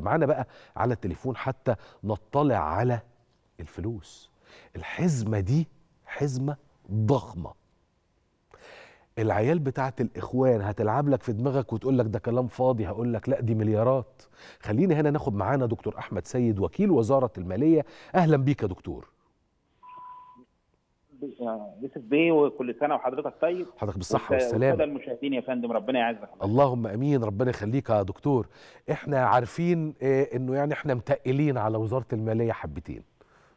معانا بقى على التليفون حتى نطلع على الفلوس الحزمه دي حزمه ضخمه العيال بتاعت الاخوان هتلعب لك في دماغك وتقول لك ده كلام فاضي هقول لك لا دي مليارات خلينا هنا ناخد معانا دكتور احمد سيد وكيل وزاره الماليه اهلا بيك يا دكتور يوسف بيه وكل سنه وحضرتك طيب حضرتك بالصحه والسادة والسلامه المشاهدين يا فندم ربنا يعزك اللهم امين ربنا يخليك يا دكتور احنا عارفين آه، انه يعني احنا متقلين على وزاره الماليه حبتين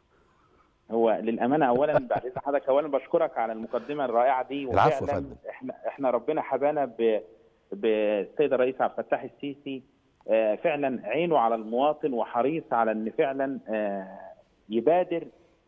هو للامانه اولا بعد اذن حضرتك اولا بشكرك على المقدمه الرائعه دي العفو يا وفعلاً فندم. احنا احنا ربنا حبانا ب بالسيد الرئيس عبد الفتاح السيسي آه، فعلا عينه على المواطن وحريص على ان فعلا آه، يبادر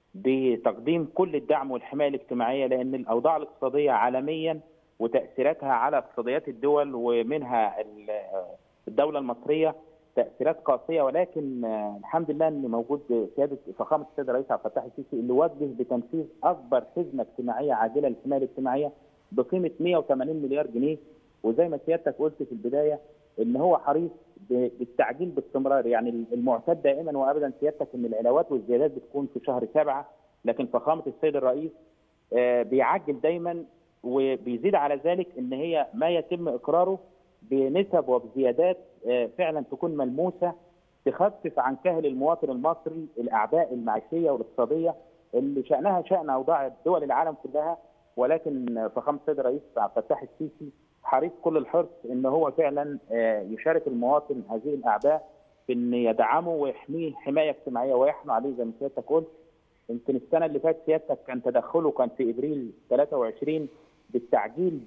بتقديم كل الدعم والحمايه الاجتماعيه لان الاوضاع الاقتصاديه عالميا وتاثيراتها على اقتصاديات الدول ومنها ال- الدوله المصريه تاثيرات قاسيه ولكن آه، الحمد لله ان موجود سياده فخامه السيد الرئيس عبد الفتاح السيسي اللي وجه بتنفيذ اكبر حزمه اجتماعيه عاجله للحمايه الاجتماعيه بقيمه 180 مليار جنيه وزي ما سيادتك قلت في البدايه ان هو حريص ب- بالتعجيل باستمرار يعني المعتاد دائما وابدا سيادتك ان العلاوات والزيادات بتكون في شهر سبعه لكن فخامه السيد الرئيس آه، بيعجل دايما وبيزيد على ذلك ان هي ما يتم اقراره بنسب وبزيادات آه، فعلا تكون ملموسه تخفف عن كاهل المواطن المصري الاعباء المعيشيه والاقتصاديه اللي شانها شان اوضاع دول العالم كلها ولكن فخامه السيد الرئيس عبد الفتاح السيسي حريص كل الحرص ان هو فعلا آه، يشارك المواطن هذه الاعباء في ان يدعمه ويحميه حمايه اجتماعيه ويحنو عليه زي ما سيادتك قلت يمكن السنه اللي فاتت سيادتك كان تدخله كان في ابريل 23 بالتعجيل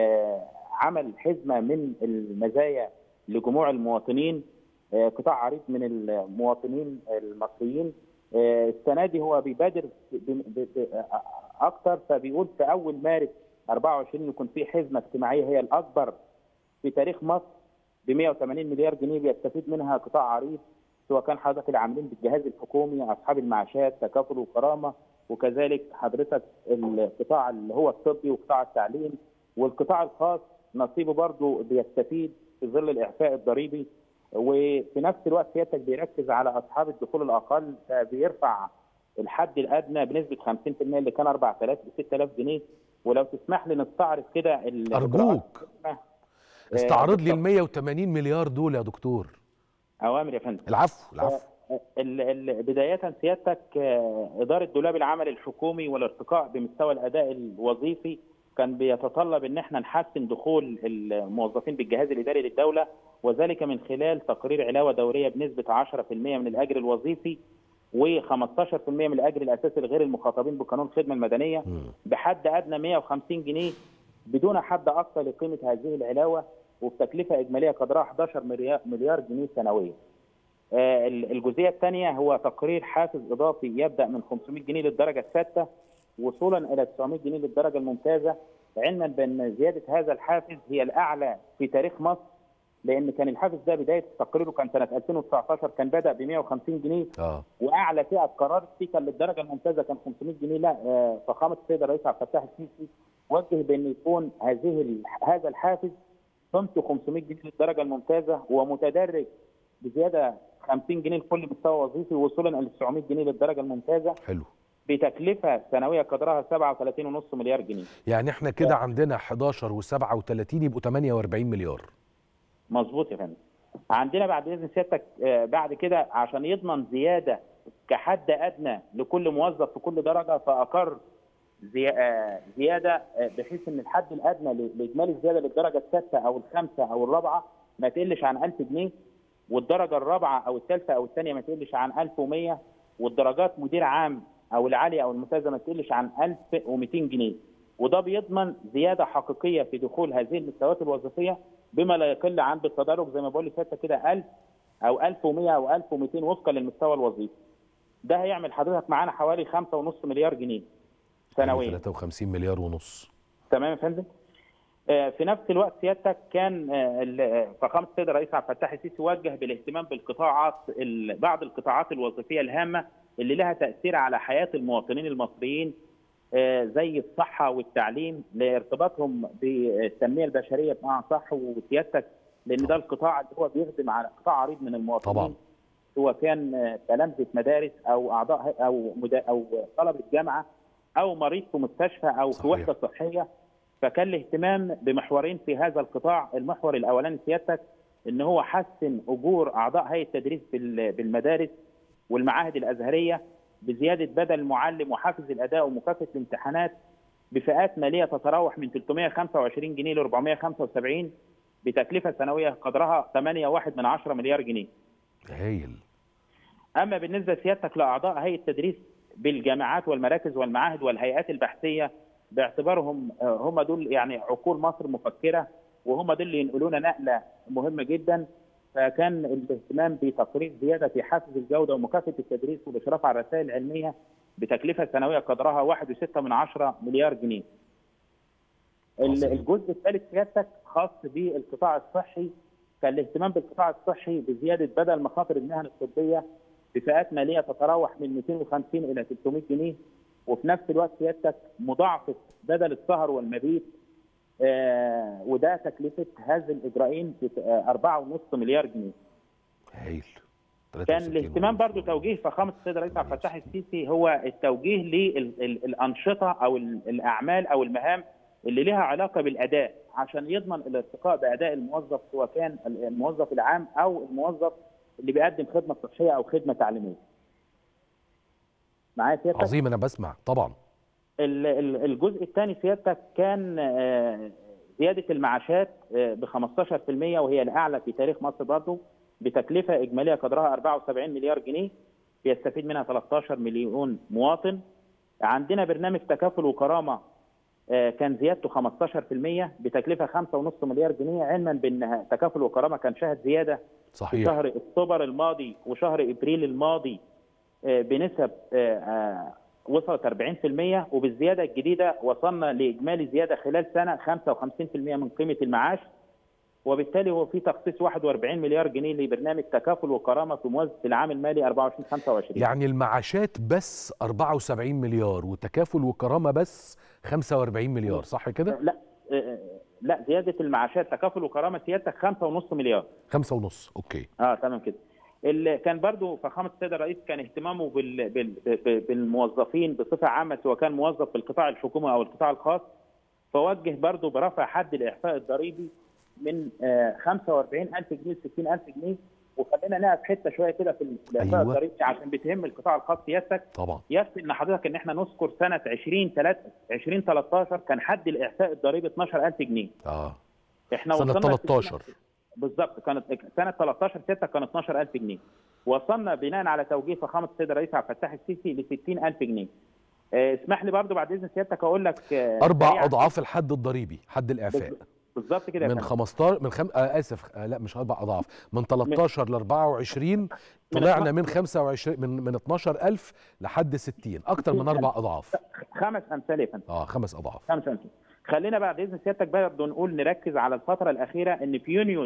بعمل حزمه من المزايا لجموع المواطنين آه، قطاع عريض من المواطنين المصريين آه، السنه دي هو بيبادر ب- ب- ب- اكتر فبيقول في اول مارس 24 يكون في حزمه اجتماعيه هي الاكبر في تاريخ مصر ب 180 مليار جنيه بيستفيد منها قطاع عريض سواء كان حضرتك العاملين بالجهاز الحكومي اصحاب المعاشات تكافل وكرامه وكذلك حضرتك القطاع اللي هو الطبي وقطاع التعليم والقطاع الخاص نصيبه برضه بيستفيد في ظل الاعفاء الضريبي وفي نفس الوقت سيادتك بيركز على اصحاب الدخول الاقل فبيرفع الحد الادنى بنسبه 50% اللي كان 4000 ل 6000 جنيه ولو تسمح لي نستعرض كده ال- ارجوك آه، استعرض لي ال بالضبط. 180 مليار دول يا دكتور اوامر يا فندم العفو العفو ال- ال- بداية سيادتك آه، إدارة دولاب العمل الحكومي والارتقاء بمستوى الأداء الوظيفي كان بيتطلب إن احنا نحسن دخول الموظفين بالجهاز الإداري للدولة وذلك من خلال تقرير علاوة دورية بنسبة 10% من الأجر الوظيفي و15% من الأجر الأساسي لغير المخاطبين بقانون الخدمة المدنية مم. بحد أدنى 150 جنيه بدون حد أقصى لقيمة هذه العلاوة وبتكلفة إجمالية قدرها 11 مليار- مليار جنيه سنويا. آه، الجزئيه الثانيه هو تقرير حافز اضافي يبدا من 500 جنيه للدرجه السادسه وصولا الى 900 جنيه للدرجه الممتازه علما بان زياده هذا الحافز هي الاعلى في تاريخ مصر لان كان الحافز ده بدايه تقريره كان سنه 2019 كان بدا ب 150 جنيه اه واعلى فئه قرار فيه كان للدرجه الممتازه كان 500 جنيه لا آه، فخامه السيد الرئيس عبد الفتاح السيسي وجه بان يكون هذه ال- هذا الحافز قيمته 500 جنيه للدرجه الممتازه ومتدرج بزياده 50 جنيه لكل مستوى وظيفي وصولا الى 900 جنيه للدرجه الممتازه حلو بتكلفه سنويه قدرها 37.5 مليار جنيه يعني احنا كده عندنا 11 و37 يبقوا 48 مليار مظبوط يا فندم عندنا بعد اذن سيادتك آه، بعد كده عشان يضمن زياده كحد ادنى لكل موظف في كل درجه فاقر زي- آه، زياده آه، بحيث ان الحد الادنى ل- لاجمالي الزياده للدرجه السادسه او الخامسه او الرابعه ما تقلش عن 1000 جنيه والدرجه الرابعه او الثالثه او الثانيه ما تقلش عن 1100 والدرجات مدير عام او العاليه او الممتازه ما تقلش عن 1200 جنيه وده بيضمن زياده حقيقيه في دخول هذه المستويات الوظيفيه بما لا يقل عن بالتدرج زي ما بقول لسيادتك كده 1000 او 1100 او 1200 وفقا للمستوى الوظيفي. ده هيعمل حضرتك معانا حوالي 5.5 مليار جنيه سنويا 53 مليار ونص تمام يا فندم؟ آه، في نفس الوقت سيادتك كان آه، ال- آه، فخامه السيد الرئيس عبد الفتاح السيسي وجه بالاهتمام بالقطاعات ال- بعض القطاعات الوظيفيه الهامه اللي لها تاثير على حياه المواطنين المصريين آه، زي الصحه والتعليم لارتباطهم بالتنميه البشريه بمعنى صح وسيادتك لان ده القطاع اللي هو بيخدم على قطاع عريض من المواطنين طبعا. سواء كان آه، تلامذه مدارس او اعضاء هي- او مدا- او طلبه جامعه او مريض في مستشفى او في صحيح. وحده صحيه فكان الاهتمام بمحورين في هذا القطاع المحور الاولاني سيادتك ان هو حسن اجور اعضاء هيئه التدريس بال- بالمدارس والمعاهد الازهريه بزياده بدل المعلم وحافز الاداء ومكافاه الامتحانات بفئات ماليه تتراوح من 325 جنيه ل 475 بتكلفه سنويه قدرها 8.1 من 10 مليار جنيه. هايل اما بالنسبه لسيادتك لاعضاء هيئه التدريس بالجامعات والمراكز والمعاهد والهيئات البحثيه باعتبارهم آه، هم دول يعني عقول مصر مفكره وهم دول اللي ينقلونا نقله مهمه جدا فكان الاهتمام بتقرير زياده في حافز الجوده ومكافاه التدريس والاشراف على الرسائل العلميه بتكلفه سنويه قدرها 1.6 من 10 مليار جنيه. ال- عظيم. الجزء الثالث سيادتك خاص بالقطاع الصحي كان الاهتمام بالقطاع الصحي بزياده بدل مخاطر المهن الطبيه بفئات ماليه تتراوح من 250 الى 300 جنيه وفي نفس الوقت سيادتك مضاعفه بدل السهر والمبيت آه وده تكلفه هذا الاجراءين ب 4.5 مليار جنيه. هايل كان 63 الاهتمام ونص. برضو توجيه فخامه السيد الرئيس عبد الفتاح السيسي هو التوجيه للانشطه او ال- الاعمال او المهام اللي لها علاقه بالاداء عشان يضمن الارتقاء باداء الموظف سواء كان الموظف العام او الموظف اللي بيقدم خدمه صحيه او خدمه تعليميه. معايا سيادتك؟ عظيم انا بسمع طبعا ال- ال- الجزء الثاني سيادتك كان آه، زياده المعاشات ب 15% وهي الاعلى في تاريخ مصر برضه بتكلفه اجماليه قدرها 74 مليار جنيه بيستفيد منها 13 مليون مواطن عندنا برنامج تكافل وكرامه آه، كان زيادته 15% بتكلفه 5.5 مليار جنيه علما بان تكافل وكرامه كان شهد زياده في صحيح شهر اكتوبر الماضي وشهر ابريل الماضي آه، بنسب آه، آه، وصلت 40% وبالزياده الجديده وصلنا لاجمالي زياده خلال سنه 55% من قيمه المعاش وبالتالي هو في تخصيص 41 مليار جنيه لبرنامج تكافل وكرامه في موازنه العام المالي 24 25 يعني المعاشات بس 74 مليار وتكافل وكرامه بس 45 مليار صح كده؟ لا آه، لا زياده المعاشات تكافل وكرامه سيادتك 5.5 مليار خمسة ونص اوكي اه تمام كده اللي كان برضو فخامه السيد الرئيس كان اهتمامه بال... بال... ب- بالموظفين بصفه عامه سواء كان موظف في القطاع الحكومي او القطاع الخاص فوجه برضو برفع حد الاعفاء الضريبي من آه 45000 جنيه ل 60000 جنيه وخلينا نقف حته شويه كده في الاعفاء أيوة. الضريبي عشان بتهم القطاع الخاص سيادتك طبعا يكفي ان حضرتك ان احنا نذكر سنه 20 3 2013 كان حد الاعفاء الضريبي 12000 جنيه اه احنا سنة وصلنا 13 بالظبط كانت سنه 13 6 كان 12000 جنيه وصلنا بناء على توجيه فخامه السيد الرئيس عبد الفتاح السيسي ل 60000 جنيه آه، اسمح لي برضو بعد اذن سيادتك اقول لك آه، اربع سريعاً. اضعاف الحد الضريبي حد الاعفاء بالظبط كده يا من فندم. 15 من خم... آه اسف آه لا مش اربع اضعاف من 13 ل 24 من طلعنا اتنا- من 25 من من 12000 لحد 60 اكتر من اربع اضعاف خمس امثال يا فندم اه خمس اضعاف خمس امثال خلينا بعد اذن سيادتك برضه نقول نركز على الفتره الاخيره ان في يونيو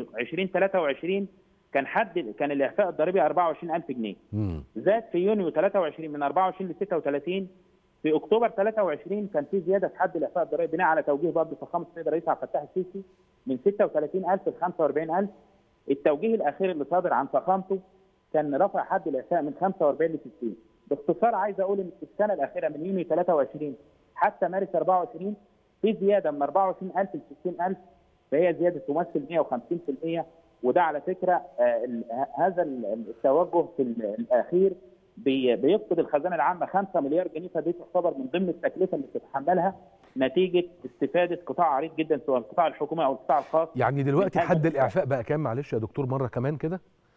2023 كان حد كان الاعفاء الضريبي 24000 جنيه امم زاد في يونيو 23 من 24 ل 36 في اكتوبر 23 كان في زياده في حد الاعفاء الضريبي بناء على توجيه برضه فخامه السيد الرئيس عبد الفتاح السيسي من 36000 ل 45000 التوجيه الاخير اللي صادر عن فخامته كان رفع حد الاعفاء من 45 ل 60 باختصار عايز اقول ان في السنه الاخيره من يونيو 23 حتى مارس 24 في زياده من 24000 ل 60000 فهي زياده تمثل 150% وده على فكره آه، ال- هذا ال- التوجه في ال- الاخير بي- بيفقد الخزانه العامه 5 مليار جنيه فدي تعتبر من ضمن التكلفه اللي بتتحملها نتيجه استفاده قطاع عريض جدا سواء القطاع الحكومي او القطاع الخاص يعني دلوقتي من هذا حد الإعفاء. الاعفاء بقى كام معلش يا دكتور مره كمان كده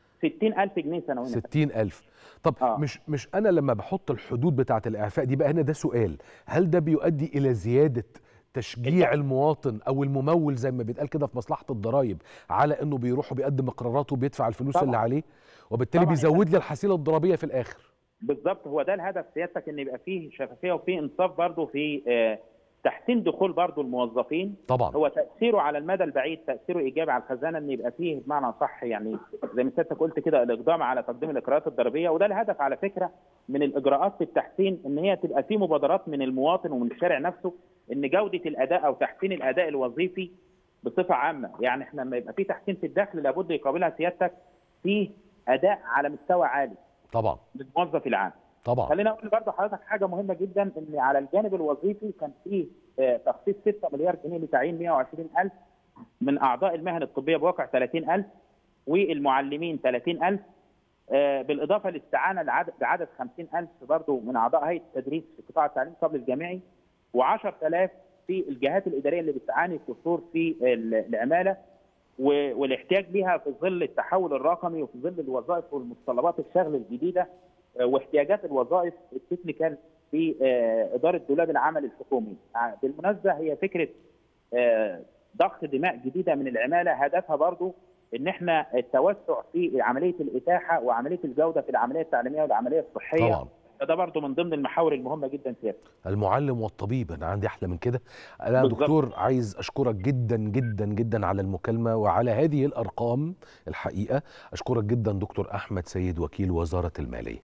60000 جنيه سنويا 60000 طب آه. مش مش انا لما بحط الحدود بتاعه الاعفاء دي بقى هنا ده سؤال هل ده بيؤدي الى زياده تشجيع المواطن او الممول زي ما بيتقال كده في مصلحه الضرائب على انه بيروح وبيقدم اقراراته وبيدفع الفلوس طبعاً. اللي عليه وبالتالي طبعاً. بيزود لي الحصيله الضريبيه في الاخر بالظبط هو ده الهدف سيادتك ان يبقى فيه شفافيه وفيه انصاف برضه في آه، تحسين دخول برضه الموظفين طبعا هو تاثيره على المدى البعيد تاثيره ايجابي على الخزانه ان يبقى فيه بمعنى صح يعني زي ما سيادتك قلت كده الاقدام على تقديم الاقرارات الضريبيه وده الهدف على فكره من الاجراءات في التحسين ان هي تبقى في مبادرات من المواطن ومن الشارع نفسه ان جوده الاداء او تحسين الاداء الوظيفي بصفه عامه يعني احنا لما يبقى في تحسين في الدخل لابد يقابلها سيادتك في اداء على مستوى عالي طبعا للموظف العام طبعا خلينا اقول برضه حضرتك حاجه مهمه جدا ان على الجانب الوظيفي كان في آه، تخصيص 6 مليار جنيه لتعيين 120000 من اعضاء المهن الطبيه بواقع 30000 والمعلمين 30000 آه، بالاضافه للاستعانه لعدد بعدد 50000 برضه من اعضاء هيئه التدريس في قطاع التعليم قبل الجامعي و10000 في الجهات الاداريه اللي بتعاني قصور في ال- العماله و- والاحتياج ليها في ظل التحول الرقمي وفي ظل الوظائف والمتطلبات الشغل الجديده آه، واحتياجات الوظائف التكنيكال في آه، اداره دولاب العمل الحكومي. آه، بالمناسبه هي فكره آه، ضخ دماء جديده من العماله هدفها برضو ان احنا التوسع في عمليه الاتاحه وعمليه الجوده في العمليه التعليميه والعمليه الصحيه طبعا ده برضو من ضمن المحاور المهمه جدا سيادة المعلم والطبيب انا عندي احلى من كده انا بالظبط. دكتور عايز اشكرك جدا جدا جدا على المكالمه وعلى هذه الارقام الحقيقه اشكرك جدا دكتور احمد سيد وكيل وزاره الماليه